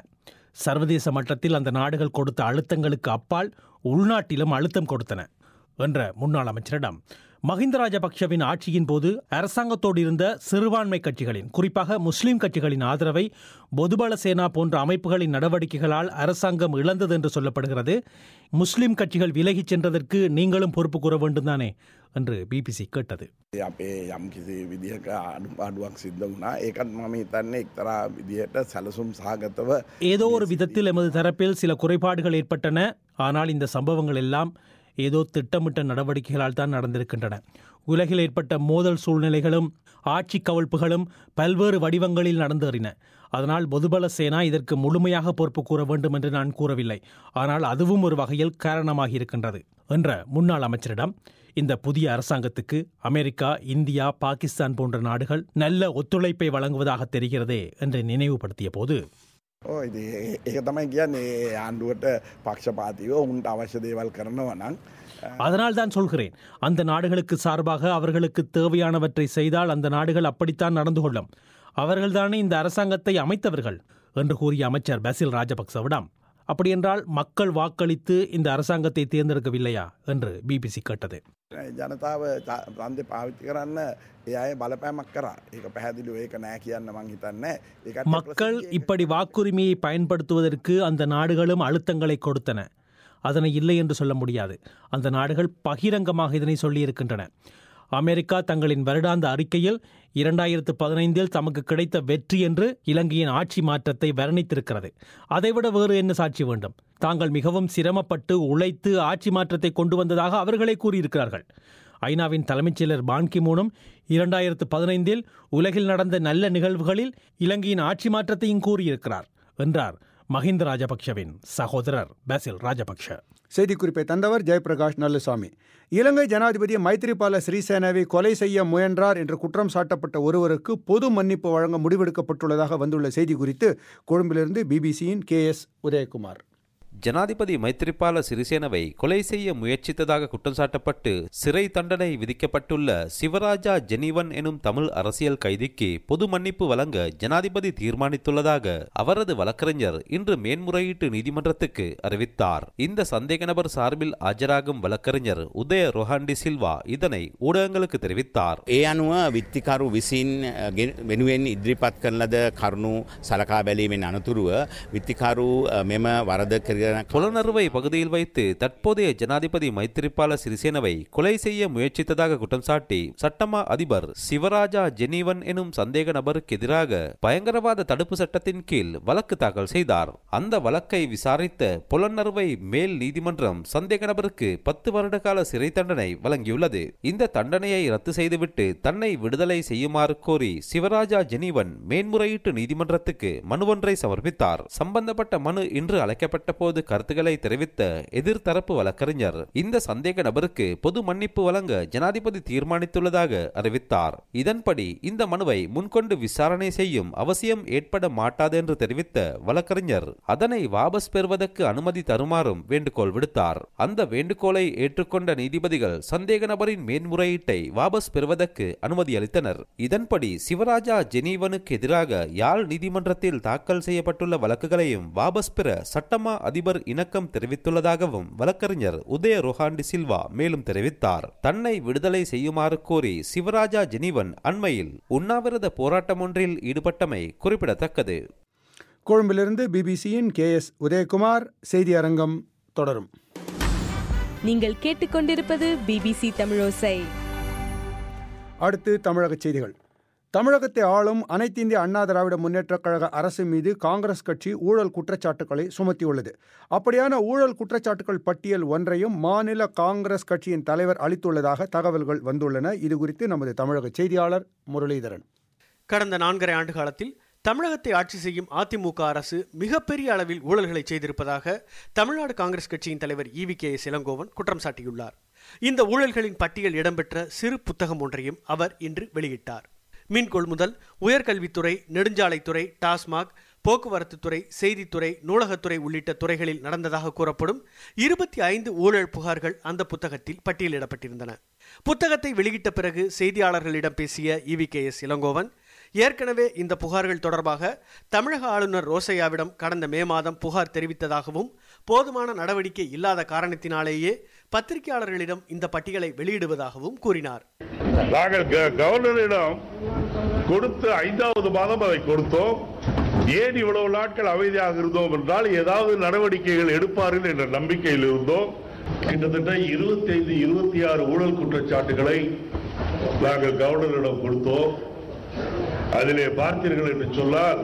சர்வதேச மட்டத்தில் அந்த நாடுகள் கொடுத்த அழுத்தங்களுக்கு அப்பால் உள்நாட்டிலும் அழுத்தம் கொடுத்தன என்ற முன்னாள் அமைச்சரிடம் மஹிந்த ராஜபக்ஷவின் ஆட்சியின் போது அரசாங்கத்தோடு இருந்த சிறுபான்மை கட்சிகளின் குறிப்பாக முஸ்லிம் கட்சிகளின் ஆதரவை பொதுபல சேனா போன்ற அமைப்புகளின் நடவடிக்கைகளால் அரசாங்கம் இழந்தது என்று சொல்லப்படுகிறது முஸ்லிம் கட்சிகள் விலகிச் சென்றதற்கு நீங்களும் பொறுப்பு கூற வேண்டும் தானே என்று பிபிசி கேட்டது අපේ යම් කිසි විදිහක අඩුපාඩුවක් සිද්ධ වුණා ඒකත් මම හිතන්නේ එක්තරා විදිහට සැලසුම් සහගතව ஏதோ ஒரு விதத்தில் எமது தரப்பில் சில குறைபாடுகள் ஏற்பட்டன ஆனால் இந்த சம்பவங்கள் எல்லாம் ஏதோ திட்டமிட்ட நடவடிக்கைகளால் தான் நடந்திருக்கின்றன உலகில் ஏற்பட்ட மோதல் சூழ்நிலைகளும் ஆட்சி கவிழ்ப்புகளும் பல்வேறு வடிவங்களில் நடந்தேறின அதனால் பொதுபல சேனா இதற்கு முழுமையாக பொறுப்பு கூற வேண்டும் என்று நான் கூறவில்லை ஆனால் அதுவும் ஒரு வகையில் காரணமாகி இருக்கின்றது என்ற முன்னாள் அமைச்சரிடம் இந்த புதிய அரசாங்கத்துக்கு அமெரிக்கா இந்தியா பாகிஸ்தான் போன்ற நாடுகள் நல்ல ஒத்துழைப்பை வழங்குவதாக தெரிகிறதே என்று நினைவுபடுத்திய போது ඕ ඉතින් ඒ- ඒක තමයි කියන්නේ ඒ ආණ්ඩුවට පක්ෂපාතිව උන්ට අවශ්‍ය දේවල් කරනවා නම් அதனால் தான் சொல்கிறேன் அந்த நாடுகளுக்கு சார்பாக அவர்களுக்கு தேவையானவற்றை செய்தால் அந்த நாடுகள் அப்படித்தான் நடந்து கொள்ளும் அவர்கள்தானே இந்த அரசாங்கத்தை அமைத்தவர்கள் என்று கூறிய அமைச்சர் பசில் ராஜபக்சவிடம் அப்படியென்றால் மக்கள் வாக்களித்து இந்த அரசாங்கத்தை தேர்ந்தெடுக்கவில்லையா என்று பிபிசி கேட்டது ජනතාව ප්‍රන්ධ පාවිච්චි කරන්න ඒ අය බලපෑමක් කරා ඒක පැහැදිලි ඒක නෑ කියන්න මං හිතන්නේ ඒකත් மக்கள் இப்படி வாக்குரிமையை பயன்படுத்துவதற்கு அந்த நாடுகளும் அழுத்தங்களை கொடுத்தன அதனை இல்லை என்று சொல்ல முடியாது அந்த நாடுகள் பகிரங்கமாக இதனை சொல்லியிருக்கின்றன அமெரிக்கா தங்களின் வருடாந்த அறிக்கையில் இரண்டாயிரத்து பதினைந்தில் தமக்கு கிடைத்த வெற்றி என்று இலங்கையின் ஆட்சி மாற்றத்தை வர்ணித்திருக்கிறது அதைவிட வேறு என்ன சாட்சி வேண்டும் தாங்கள் மிகவும் சிரமப்பட்டு உழைத்து ஆட்சி மாற்றத்தை கொண்டு வந்ததாக அவர்களே கூறியிருக்கிறார்கள் ஐநாவின் தலைமைச் செயலர் பான்கி மூனும் இரண்டாயிரத்து பதினைந்தில் உலகில் நடந்த நல்ல நிகழ்வுகளில் இலங்கையின் ஆட்சி மாற்றத்தையும் கூறியிருக்கிறார் என்றார் மஹிந்த ராஜபக்ஷவின் சகோதரர் பாசில் ராஜபக்ஷ செய்திக்குறிப்பை தந்தவர் ஜெயபிரகாஷ் நல்லுசாமி இலங்கை ஜனாதிபதி மைத்ரிபால சிறிசேனாவை கொலை செய்ய முயன்றார் என்று குற்றம் சாட்டப்பட்ட ஒருவருக்கு பொது மன்னிப்பு வழங்க முடிவெடுக்கப்பட்டுள்ளதாக வந்துள்ள செய்தி குறித்து கொழும்பிலிருந்து பிபிசியின் கே எஸ் உதயகுமார் ஜனாதிபதி மைத்திரிபால சிறிசேனவை கொலை செய்ய முயற்சித்ததாக குற்றம் சாட்டப்பட்டு சிறை தண்டனை விதிக்கப்பட்டுள்ள சிவராஜா ஜெனிவன் எனும் தமிழ் அரசியல் கைதிக்கு பொது மன்னிப்பு வழங்க ஜனாதிபதி தீர்மானித்துள்ளதாக அவரது வழக்கறிஞர் இன்று மேன்முறையீட்டு நீதிமன்றத்துக்கு அறிவித்தார் இந்த சந்தேக நபர் சார்பில் ஆஜராகும் வழக்கறிஞர் உதய ரொஹாண்டி சில்வா இதனை ஊடகங்களுக்கு தெரிவித்தார் ඒ අනුව විත්තිකරු විසින් අ, ගෙන- වෙනුවෙන් ඉදිරිපත් කරන ලද කරුණු සලකා බැලීමෙන් අනතුරුව විත්තිකරු අ, මෙම වරද කරන புலனறுவை பகுதியில் வைத்து தற்போதைய ஜனாதிபதி மைத்திரிபால சிறிசேனவை கொலை செய்ய முயற்சித்ததாக குற்றம் சாட்டி சட்டமா அதிபர் சிவராஜா ஜெனீவன் எனும் சந்தேக நபருக்கு எதிராக பயங்கரவாத தடுப்பு சட்டத்தின் கீழ் வழக்கு தாக்கல் செய்தார் அந்த வழக்கை விசாரித்த புலனறுவை மேல் நீதிமன்றம் சந்தேக நபருக்கு பத்து வருட கால சிறை தண்டனை வழங்கியுள்ளது இந்த தண்டனையை ரத்து செய்துவிட்டு தன்னை விடுதலை செய்யுமாறு கோரி சிவராஜா ஜெனீவன் மேன்முறையீட்டு நீதிமன்றத்துக்கு மனு ஒன்றை சமர்ப்பித்தார் சம்பந்தப்பட்ட மனு இன்று அழைக்கப்பட்ட போது கருத்துக்களை தெரிவித்த எதிர்த்தரப்பு வழக்கறிஞர் இந்த சந்தேக நபருக்கு பொது மன்னிப்பு வழங்க ஜனாதிபதி தீர்மானித்துள்ளதாக அறிவித்தார் இதன்படி இந்த மனுவை முன்கொண்டு விசாரணை செய்யும் அவசியம் ஏற்பட மாட்டாது என்று தெரிவித்த வழக்கறிஞர் அதனை வாபஸ் பெறுவதற்கு அனுமதி தருமாறும் வேண்டுகோள் விடுத்தார் அந்த வேண்டுகோளை ஏற்றுக்கொண்ட நீதிபதிகள் சந்தேக நபரின் மேன்முறையீட்டை வாபஸ் பெறுவதற்கு அனுமதி அளித்தனர் இதன்படி சிவராஜா ஜெனீவனுக்கு எதிராக யாழ் நீதிமன்றத்தில் தாக்கல் செய்யப்பட்டுள்ள வழக்குகளையும் வாபஸ் பெற சட்டமா அதிபர் இணக்கம் தெரிவித்துள்ளதாகவும் வழக்கறிஞர் உதய ரொஹாண்டி சில்வா மேலும் தெரிவித்தார் தன்னை விடுதலை செய்யுமாறு கோரி சிவராஜா ஜெனீவன் அண்மையில் உண்ணாவிரத போராட்டம் ஒன்றில் ஈடுபட்டமை குறிப்பிடத்தக்கது கொழும்பிலிருந்து பிபிசியின் கே எஸ் உதயகுமார் செய்தி அரங்கம் தொடரும் நீங்கள் கேட்டுக்கொண்டிருப்பது பிபிசி தமிழோசை அடுத்து தமிழக செய்திகள் தமிழகத்தை ஆளும் அனைத்திந்திய அண்ணா திராவிட முன்னேற்றக் கழக அரசு மீது காங்கிரஸ் கட்சி ஊழல் குற்றச்சாட்டுகளை சுமத்தியுள்ளது அப்படியான ஊழல் குற்றச்சாட்டுகள் பட்டியல் ஒன்றையும் மாநில காங்கிரஸ் கட்சியின் தலைவர் அளித்துள்ளதாக தகவல்கள் வந்துள்ளன இது குறித்து நமது தமிழக செய்தியாளர் முரளிதரன் கடந்த நான்கரை ஆண்டு காலத்தில் தமிழகத்தை ஆட்சி செய்யும் அதிமுக அரசு மிகப்பெரிய அளவில் ஊழல்களை செய்திருப்பதாக தமிழ்நாடு காங்கிரஸ் கட்சியின் தலைவர் இவி கே எஸ் இளங்கோவன் குற்றம் சாட்டியுள்ளார் இந்த ஊழல்களின் பட்டியல் இடம்பெற்ற சிறு புத்தகம் ஒன்றையும் அவர் இன்று வெளியிட்டார் மின் கொள்முதல் உயர்கல்வித்துறை நெடுஞ்சாலைத்துறை டாஸ்மாக் போக்குவரத்துத்துறை செய்தித்துறை நூலகத்துறை உள்ளிட்ட துறைகளில் நடந்ததாக கூறப்படும் இருபத்தி ஐந்து ஊழல் புகார்கள் அந்த புத்தகத்தில் பட்டியலிடப்பட்டிருந்தன புத்தகத்தை வெளியிட்ட பிறகு செய்தியாளர்களிடம் பேசிய இவி கே எஸ் இளங்கோவன் ஏற்கனவே இந்த புகார்கள் தொடர்பாக தமிழக ஆளுநர் ரோசையாவிடம் கடந்த மே மாதம் புகார் தெரிவித்ததாகவும் போதுமான நடவடிக்கை இல்லாத காரணத்தினாலேயே பத்திரிகையாளர்களிடம் இந்த பட்டியலை வெளியிடுவதாகவும் கூறினார் நாங்கள் க- கவர்னரிடம் கொடுத்து ஐந்தாவது மாதம் அதை கொடுத்தோம் ஏன் இவ்வளவு நாட்கள் அமைதியாக இருந்தோம் என்றால் ஏதாவது நடவடிக்கைகள் எடுப்பார்கள் என்ற நம்பிக்கையில் இருந்தோம் கிட்டத்தட்ட இருபத்தி ஐந்து இருபத்தி ஆறு ஊழல் குற்றச்சாட்டுகளை நாங்கள் கவர்னரிடம் கொடுத்தோம் அதிலே பார்த்தீர்கள் என்று சொன்னால்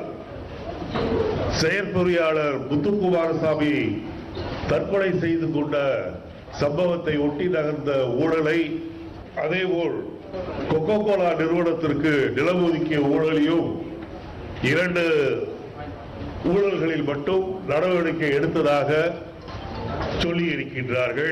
செயற்பொறியாளர் முத்துக்குமாரசாமி தற்கொலை செய்து கொண்ட சம்பவத்தை ஒட்டி நகர்ந்த ஊழலை அதேபோல் கொக்கோ கோலா நிறுவனத்திற்கு நிலம் ஒதுக்கிய ஊழலையும் இரண்டு ஊழல்களில் மட்டும் நடவடிக்கை எடுத்ததாக சொல்லி இருக்கின்றார்கள்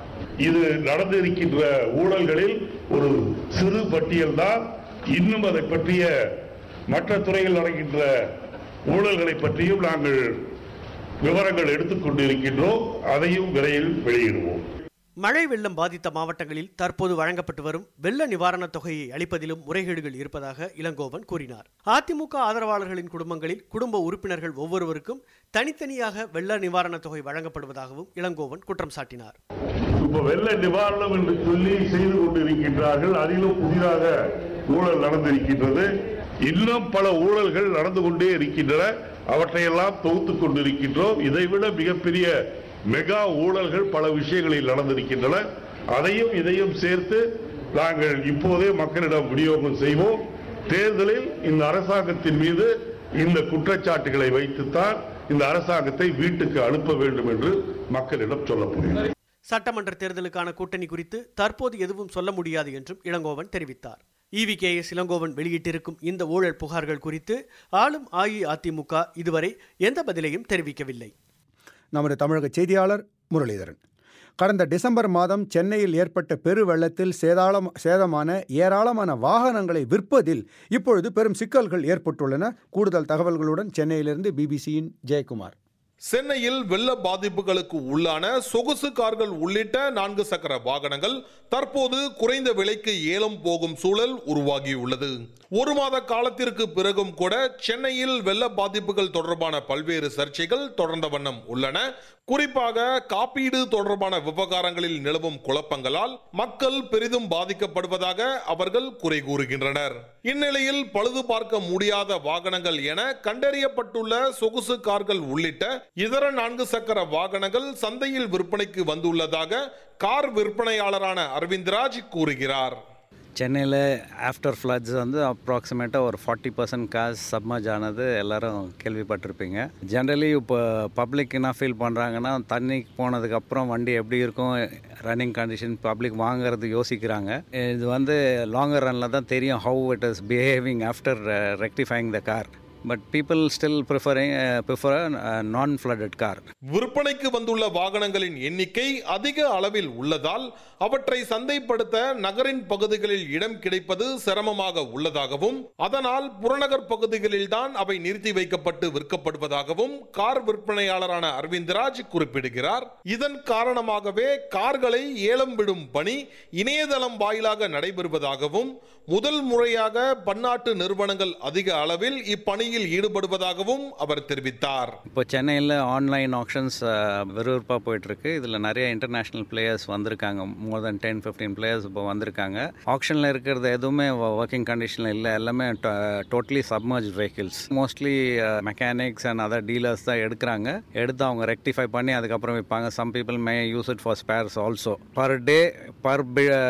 இது நடந்திருக்கின்ற ஊழல்களில் ஒரு சிறு பட்டியல்தான் இன்னும் அதை பற்றிய மற்ற துறையில் நடக்கின்ற ஊழல்களை பற்றியும் நாங்கள் விவரங்கள் எடுத்துக் கொண்டிருக்கின்றோம் அதையும் விரைவில் வெளியிடுவோம் மழை வெள்ளம் பாதித்த மாவட்டங்களில் தற்போது வழங்கப்பட்டு வரும் வெள்ள நிவாரணத் தொகையை அளிப்பதிலும் முறைகேடுகள் இருப்பதாக இளங்கோவன் கூறினார் அதிமுக ஆதரவாளர்களின் குடும்பங்களில் குடும்ப உறுப்பினர்கள் ஒவ்வொருவருக்கும் தனித்தனியாக வெள்ள நிவாரணத் தொகை வழங்கப்படுவதாகவும் இளங்கோவன் குற்றம் சாட்டினார் இப்ப வெள்ள நிவாரணம் என்று சொல்லி செய்து கொண்டிருக்கின்றார்கள் அதிலும் புதிதாக ஊழல் நடந்திருக்கின்றது இன்னும் பல ஊழல்கள் நடந்து கொண்டே இருக்கின்றன அவற்றையெல்லாம் தொகுத்துக் கொண்டிருக்கின்றோம் இதைவிட மிகப்பெரிய மெகா ஊழல்கள் பல விஷயங்களில் நடந்திருக்கின்றன அதையும் இதையும் சேர்த்து நாங்கள் இப்போதே மக்களிடம் விநியோகம் செய்வோம் தேர்தலில் இந்த அரசாங்கத்தின் மீது இந்த குற்றச்சாட்டுகளை வைத்துத்தான் இந்த அரசாங்கத்தை வீட்டுக்கு அனுப்ப வேண்டும் என்று மக்களிடம் சொல்லப் போகிறேன் சட்டமன்ற தேர்தலுக்கான கூட்டணி குறித்து தற்போது எதுவும் சொல்ல முடியாது என்றும் இளங்கோவன் தெரிவித்தார் இவிகேஎஸ் இளங்கோவன் வெளியிட்டிருக்கும் இந்த ஊழல் புகார்கள் குறித்து ஆளும் அஇஅதிமுக இதுவரை எந்த பதிலையும் தெரிவிக்கவில்லை நமது தமிழக செய்தியாளர் முரளிதரன் கடந்த டிசம்பர் மாதம் சென்னையில் ஏற்பட்ட பெரு வெள்ளத்தில் சேதாளம் சேதமான ஏராளமான வாகனங்களை விற்பதில் இப்பொழுது பெரும் சிக்கல்கள் ஏற்பட்டுள்ளன கூடுதல் தகவல்களுடன் சென்னையிலிருந்து பிபிசியின் ஜெயக்குமார் சென்னையில் வெள்ள பாதிப்புகளுக்கு உள்ளான சொகுசு கார்கள் உள்ளிட்ட நான்கு சக்கர வாகனங்கள் தற்போது குறைந்த விலைக்கு ஏலம் போகும் சூழல் உருவாகியுள்ளது ஒரு மாத காலத்திற்கு பிறகும் கூட சென்னையில் வெள்ள பாதிப்புகள் தொடர்பான பல்வேறு சர்ச்சைகள் தொடர்ந்த வண்ணம் உள்ளன குறிப்பாக காப்பீடு தொடர்பான விவகாரங்களில் நிலவும் குழப்பங்களால் மக்கள் பெரிதும் பாதிக்கப்படுவதாக அவர்கள் குறை கூறுகின்றனர் இந்நிலையில் பழுது பார்க்க முடியாத வாகனங்கள் என கண்டறியப்பட்டுள்ள சொகுசு கார்கள் உள்ளிட்ட இதர நான்கு சக்கர வாகனங்கள் சந்தையில் விற்பனைக்கு வந்துள்ளதாக கார் விற்பனையாளரான அரவிந்த்ராஜ் கூறுகிறார் சென்னையில் ஆஃப்டர் ஃப்ளட்ஸ் வந்து அப்ராக்சிமேட்டாக ஒரு ஃபார்ட்டி பர்சன்ட் காஸ் சப்மர்ஜ் ஆனது எல்லாரும் கேள்விப்பட்டிருப்பீங்க ஜென்ரலி இப்போ பப்ளிக் என்ன ஃபீல் பண்ணுறாங்கன்னா தண்ணி போனதுக்கப்புறம் வண்டி எப்படி இருக்கும் ரன்னிங் கண்டிஷன் பப்ளிக் வாங்குறது யோசிக்கிறாங்க இது வந்து லாங்கர் ரனில் தான் தெரியும் how it is behaving after rectifying the car but people still preferring prefer non flooded car விற்பனைக்கு வந்துள்ள வாகனங்களின் எண்ணிக்கை அதிக அளவில் உள்ளதால் அவற்றை சந்தைப்படுத்த நகரின் பகுதிகளில் இடம் கிடைப்பது சிரமமாக உள்ளதாகவும் அதனால் புறநகர் பகுதிகளில் தான் அவை நிறுத்தி வைக்கப்பட்டு விற்கப்படுவதாகவும் கார் விற்பனையாளரான அரவிந்த்ராஜ் குறிப்பிடுகிறார் இதன் காரணமாகவே கார்களை ஏலம் விடும் பணி இணையதளம் வாயிலாக நடைபெறுவதாகவும் முதல் முறையாக பன்னாட்டு நிறுவனங்கள் அதிக அளவில் இப்பணியில் ஈடுபடுவதாகவும் அவர் தெரிவித்தார் இப்போ சென்னையில் ஆன்லைன் ஆக்ஷன்ஸ் விறுவிறுப்பாக போயிட்டுருக்கு இதில் நிறைய இன்டர்நேஷ்னல் பிளேயர்ஸ் வந்திருக்காங்க more than ten fifteen players இப்போ வந்திருக்காங்க ஆக்ஷனில் இருக்கிறது எதுவுமே ஒர்க்கிங் கண்டிஷனில் இல்லை எல்லாமே totally submerge vehicles mostly mechanics and other dealers தான் எடுக்கிறாங்க எடுத்து அவங்க ரெக்டிஃபை பண்ணி அதுக்கப்புறம் விற்பாங்க some people may use it for spares also per day per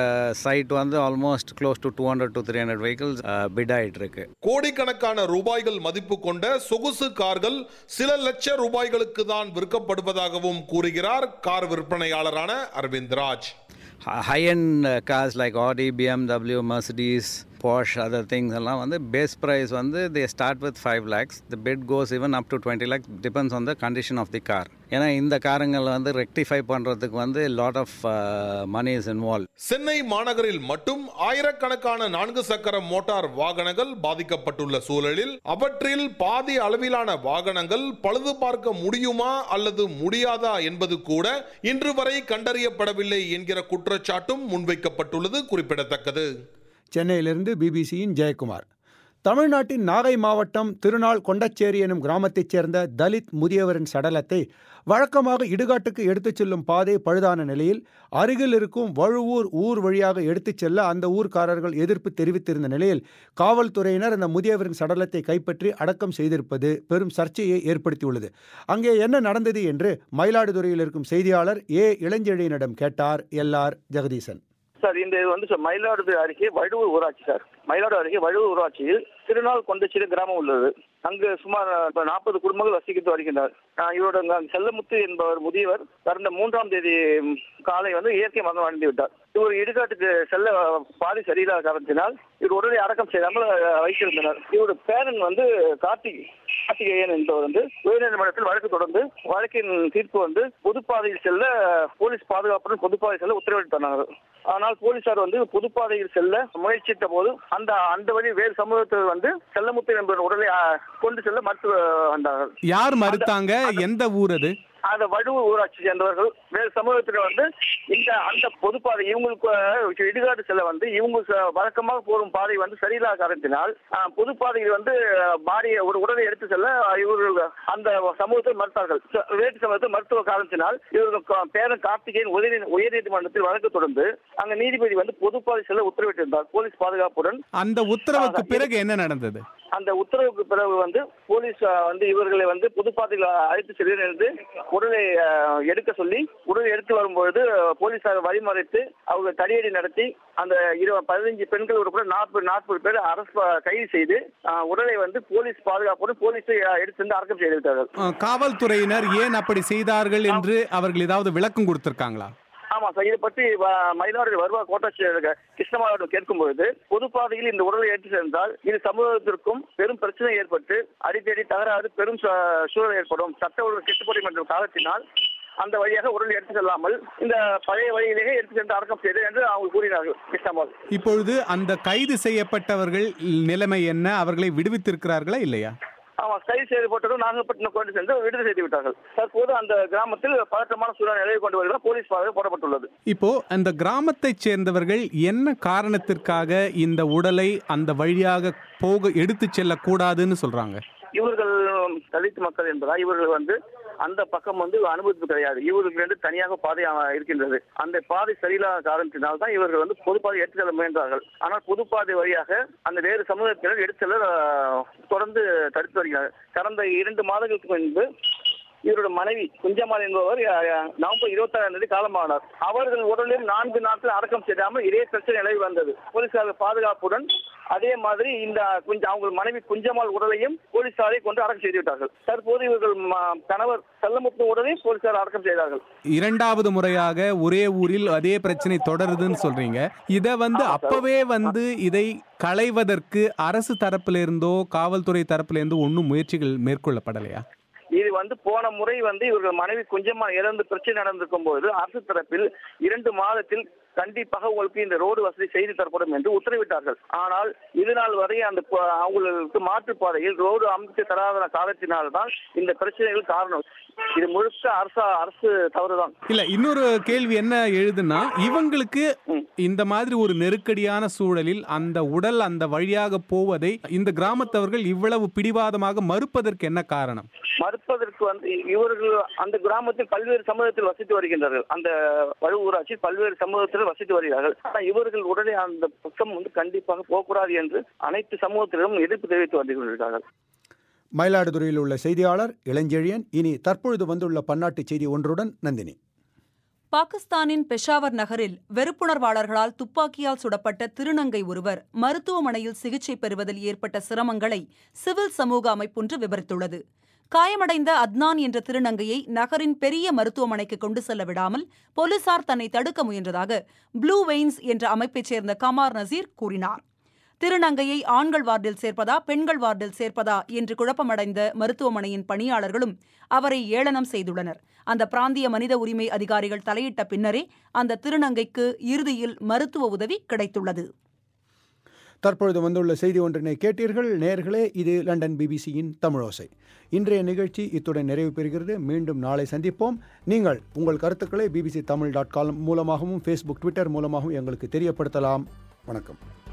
side வந்து almost close to two hundred to three hundred vehicles bid ஆகிட்டு இருக்கு கோடிக்கணக்கான ரூபாய்கள் மதிப்பு கொண்ட சொகுசு கார்கள் சில லட்ச ரூபாய்களுக்கு தான் விற்கப்படுவதாகவும் கூறுகிறார் கார் விற்பனையாளரான Aravind Raj high end uh, cars like Audi, BMW, Mercedes, Porsche, other things எல்லாம் வந்து பேஸ் ப்ரைஸ் வந்து they start with five lakhs the bid goes even up to twenty lakhs depends on the condition of the car ஏன்னா இந்த காரங்களை வந்து rectify பண்ணுறதுக்கு வந்து lot of money is involve Chennai மாநகரில் மட்டும் ஆயிரக்கணக்கான நான்கு சக்கர மோட்டார் வாகனங்கள் பாதிக்கப்பட்டுள்ள சூழலில் அவற்றில் பாதி அளவிலான வாகனங்கள் பழுது பார்க்க முடியுமா அல்லது முடியாதா என்பது கூட இன்று வரை கண்டறியப்படவில்லை என்கிற குற்றச்சாட்டும் முன்வைக்கப்பட்டுள்ளது குறிப்பிடத்தக்கது சென்னையிலிருந்து பிபிசியின் ஜெயக்குமார் தமிழ்நாட்டின் நாகை மாவட்டம் திருநாள் கொண்டச்சேரி எனும் கிராமத்தைச் சேர்ந்த தலித் முதியவரின் சடலத்தை வழக்கமாக இடுகாட்டுக்கு எடுத்துச் செல்லும் பாதை பழுதான நிலையில் அருகில் இருக்கும் வழுவூர் ஊர் வழியாக எடுத்துச் செல்ல அந்த ஊர்க்காரர்கள் எதிர்ப்பு தெரிவித்திருந்த நிலையில் காவல்துறையினர் அந்த முதியவரின் சடலத்தை கைப்பற்றி அடக்கம் செய்திருப்பது பெரும் சர்ச்சையை ஏற்படுத்தியுள்ளது அங்கே என்ன நடந்தது என்று மயிலாடுதுறையில் இருக்கும் செய்தியாளர் ஏ இளஞ்செழியனிடம் கேட்டார் எல் ஆர் ஜெகதீசன் சார் இந்த இது வந்து சார் மயிலாடுதுறை அருகே வழுவூர் ஊராட்சி சார் மயிலாடுதுறை அருகே வழுவூர் ஊராட்சியில் திருநாள் கொண்டச்சிறு கிராமம் உள்ளது அங்கு சுமார் நாற்பது குடும்பங்கள் வசிக்கிட்டு வருகின்றனர் ஆஹ் இவரோட அங்க செல்லமுத்து என்பவர் முதியவர் கடந்த மூன்றாம் தேதி ம், காலை வந்து இயற்கை மரணம் அடைந்து விட்டார் இவர் இடுகாட்டுக்கு செல்ல பாதி சரியில்லாத காரணத்தினால் இவர் உடலை அடக்கம் செய்யாமல் அஹ், வைத்திருந்தனர் இவருடைய பேரன் வந்து கார்த்திக் கார்த்திகேயன் என்பவர் வந்து உயர்நீதிமன்றத்தில் வழக்கு தொடர்ந்து வழக்கின் தீர்ப்பு வந்து பொதுப்பாதையில் செல்ல போலீஸ் பாதுகாப்புடன் பொதுப்பாதையில் செல்ல உத்தரவிட்டாங்க ஆனால் போலீசார் வந்து பொதுப்பாதையில் செல்ல முயற்சித்த போது அந்த அந்த வழி வேறு சமூகத்தில் வந்து செல்லமுத்து என்பவர் உடலை ஆ, கொண்டு செல்ல மருத்துவ வந்தார்கள் யார் மறுத்தாங்க எந்த ஊர் அது அந்த வடுவூர் ஊராட்சி சேர்ந்தவர்கள் வேறு சமூகத்தில் வந்து இந்த அந்த பொதுப்பாதை இவங்களுக்கு அஹ், இடுகாடு செல்ல வந்து இவங்க ச- வழக்கமாக போகும் பாதை வந்து சரியில்லாத காரணத்தினால் அஹ், பொதுப்பாதையில் வந்து பாடியை ஒரு உடலை எடுத்து செல்ல அஹ், இவர்கள் அந்த சமூகத்தை மறுத்தார்கள் ச- வேட்டு சமூகத்தை மருத்துவ காரணத்தினால் இவர்கள் க- பேரன் கார்த்திகேயன் உயர் உயர்நீதிமன்றத்தில் வழக்கு தொடர்ந்து அங்க நீதிபதி வந்து பொதுப்பாதை செல்ல உத்தரவிட்டிருந்தார் போலீஸ் பாதுகாப்புடன் அந்த உத்தரவுக்கு பிறகு என்ன நடந்தது அந்த உத்தரவுக்கு பிறகு வந்து போலீஸ் அஹ், வந்து இவர்களை வந்து புதுப்பாதையில் அழைத்து செல்கிறேன் என்று உடலை அஹ், எடுக்க சொல்லி உடலை எடுத்து வரும்பொழுது அஹ், போலீசார் வழிமறைத்து அவங்க தடியடி நடத்தி அந்த இரு பதினஞ்சு பெண்கள் உட்பட நாற்பது நாற்பது பேர் அரசு ப- கைது செய்து அஹ், உடலை வந்து போலீஸ் பாதுகாப்போடு போலீஸ் எடுத்து வந்து அடக்கம் செய்து விட்டார்கள் அஹ், காவல்துறையினர் ஏன் அப்படி செய்தார்கள் என்று அவர்கள் ஏதாவது விளக்கம் கொடுத்திருக்காங்களா ஆமா சார் இதை பற்றி வ- மயிலாடுதுறை வருவா கோட்டாட்சியர் கிருஷ்ணமாவிடம் கேட்கும்பொழுது பொதுப்பாதையில் இந்த உடலை ஏற்றி சென்றால் இது சமூகத்திற்கும் பெரும் பிரச்சனை ஏற்பட்டு அடிக்கடி தகராறு பெரும் ச- சூழல் ஏற்படும் சட்ட ஒழுங்கு கெட்டுப்படும் என்ற காலத்தினால் அந்த வழியாக உடலை எடுத்து செல்லாமல் இந்த பழைய வழியிலேயே எடுத்து சென்று அடக்கம் செய்து என்று அவங்க கூறினார்கள் கிருஷ்ணமால் இப்பொழுது அந்த கைது செய்யப்பட்டவர்கள் நிலைமை என்ன அவர்களை விடுவித்திருக்கிறார்களா இல்லையா ஆமா கைது செய்யப்பட்டதும் நாகப்பட்டினம் கொண்டு சென்று விடுதலை செய்து விட்டார்கள் தற்போது அந்த கிராமத்தில் பதற்றமான சூழல் நிலவி கொண்டு வருகிற போலீஸ் பாதை போடப்பட்டுள்ளது இப்போ அந்த கிராமத்தைச் சேர்ந்தவர்கள் என்ன காரணத்திற்காக இந்த உடலை அந்த வழியாக போக எடுத்துச் செல்லக்கூடாதுன்னு சொல்றாங்க இவர்கள் தலித் மக்கள் என்பதா இவர்கள் வந்து அந்த பக்கம் வந்து அனுமதிப்பு கிடையாது இவர்களுக்கு ரெண்டு தனியாக பாதை அஹ், இருக்கின்றது அந்த பாதை சரியில்லாத காரணத்தினால் தான் இவர்கள் வந்து பொதுப்பாதை எடுத்து செல்ல முயன்றார்கள் ஆனால் பொதுப்பாதை வழியாக அந்த வேறு சமூகத்தினர் எடுத்து செல்ல அஹ், தொடர்ந்து தடுத்து வருகிறார்கள் கடந்த இரண்டு மாதங்களுக்கு முன்பு இவரோட மனைவி குஞ்சம்மாள் என்பவர் அஹ், நவம்பர் இருபத்தாறாம் தேதி காலமானார் அவர்கள் உடலில் நான்கு நாட்கள் அடக்கம் செய்யாமல் இதே பிரச்சனை நிலவி வந்தது போலீசார் பாதுகாப்புடன் அதே மாதிரி இந்த குஞ்ச அவங்க மனைவி குஞ்சம்மாள் உடலையும் போலீசாரை கொண்டு அடக்கம் செய்து விட்டார்கள் தற்போது இவர்கள் ம- கணவர் செல்லமுத்து உடலை போலீசார் அடக்கம் செய்தார்கள் இரண்டாவது முறையாக ஒரே ஊரில் அதே பிரச்சனை தொடருதுன்னு சொல்றீங்க இத வந்து அப்பவே வந்து இதை களைவதற்கு அரசு தரப்பில இருந்தோ காவல்துறை தரப்பில இருந்தோ ஒன்றும் முயற்சிகள் மேற்கொள்ளப்படலையா இது வந்து போன முறை வந்து இவர்கள் மனைவி குஞ்சம்மா இறந்து பிரச்சனை நடந்திருக்கும் போது அரசு தரப்பில் இரண்டு மாதத்தில் கண்டிப்பாக உங்களுக்கு இந்த ரோடு வசதி செய்து தரப்படும் என்று உத்தரவிட்டார்கள் ஆனால் இது நாள் வரை அந்த ப- அவங்களுக்கு மாற்றுப்பாதையில் ரோடு அமைத்து தராத காலத்தினால்தான் இந்த பிரச்சனைகள் காரணம் இது முழுக்க அரசு அரசு தவறுதான் இல்ல இன்னொரு கேள்வி என்ன எழுதுனா இவங்களுக்கு இந்த மாதிரி ஒரு நெருக்கடியான சூழலில் அந்த உடல் அந்த வழியாக போவதை இந்த கிராமத்தவர்கள் இவ்வளவு பிடிவாதமாக மறுப்பதற்கு என்ன காரணம் மறுப்பதற்கு வந்து இவர்கள் அந்த கிராமத்தில் பல்வேறு சமூகத்தில் வசித்து வருகின்றார்கள் அந்த வலு ஊராட்சி பல்வேறு சமூகத்தில் வசித்து வருகிறார்கள் ஆனால் இவர்கள் உடனே அந்த பக்கம் வந்து கண்டிப்பாக போகக்கூடாது என்று அனைத்து சமூகத்திலும் எதிர்ப்பு தெரிவித்து வந்து கொண்டிருக்கிறார்கள் மயிலாடுதுறையில் உள்ள செய்தியாளர் இளஞ்செழியன் இனி தற்பொழுது வந்துள்ள பன்னாட்டு செய்தி ஒன்றுடன் நந்தினி பாகிஸ்தானின் பெஷாவர் நகரில் வெறுப்புணர்வாளர்களால் துப்பாக்கியால் சுடப்பட்ட திருநங்கை ஒருவர் மருத்துவமனையில் சிகிச்சை பெறுவதில் ஏற்பட்ட சிரமங்களை சிவில் சமூக அமைப்பொன்று விவரித்துள்ளது காயமடைந்த அத்னான் என்ற திருநங்கையை நகரின் பெரிய மருத்துவமனைக்கு கொண்டு செல்ல விடாமல் போலீசார் தன்னை தடுக்க முயன்றதாக ப்ளூ வெயின்ஸ் என்ற அமைப்பைச் சேர்ந்த கமார் நசீர் கூறினார் திருநங்கையை ஆண்கள் வார்டில் சேர்ப்பதா பெண்கள் வார்டில் சேர்ப்பதா என்று குழப்பமடைந்த மருத்துவமனையின் பணியாளர்களும் அவரை ஏளனம் செய்துள்ளனர் அந்த பிராந்திய மனித உரிமை அதிகாரிகள் தலையிட்ட பின்னரே அந்த திருநங்கைக்கு இறுதியில் மருத்துவ உதவி கிடைத்துள்ளது தற்பொழுது வந்துள்ள செய்தி ஒன்றினை கேட்டீர்கள் நேர்களே இது லண்டன் பிபிசியின் தமிழோசை இன்றைய நிகழ்ச்சி இத்துடன் நிறைவு பெறுகிறது மீண்டும் நாளை சந்திப்போம் நீங்கள் உங்கள் கருத்துக்களை பிபிசி தமிழ் டாட் காம் மூலமாகவும் ஃபேஸ்புக் ட்விட்டர் மூலமாகவும் எங்களுக்கு தெரியப்படுத்தலாம் வணக்கம்